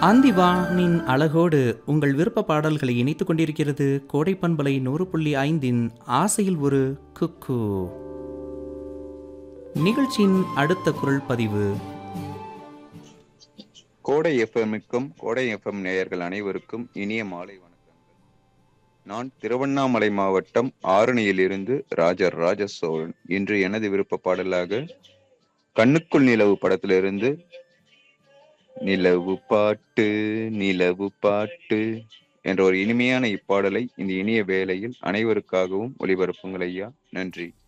அந்திவானின் அழகோடு உங்கள் விருப்ப பாடல்களை இணைத்துக் கொண்டிருக்கிறது கோடை பண்பலை நூறு புள்ளி ஐந்தின் ஆசையில் ஒரு குக்கு நிகழ்ச்சியின் அடுத்த குரல் பதிவு கோடை எஃப்எம்முக்கும் கோடை எஃப்எம் நேயர்கள் அனைவருக்கும் இனிய மாலை வணக்கங்கள் நான் திருவண்ணாமலை மாவட்டம் ஆரணியிலிருந்து ராஜர் ராஜ சோழன் இன்று எனது விருப்ப பாடலாக கண்ணுக்குள் நிலவு படத்திலிருந்து நிலவு பாட்டு நிலவு பாட்டு என்ற ஒரு இனிமையான இப்பாடலை இந்த இனிய வேளையில் அனைவருக்காகவும் ஒளிபரப்புங்கள் ஐயா நன்றி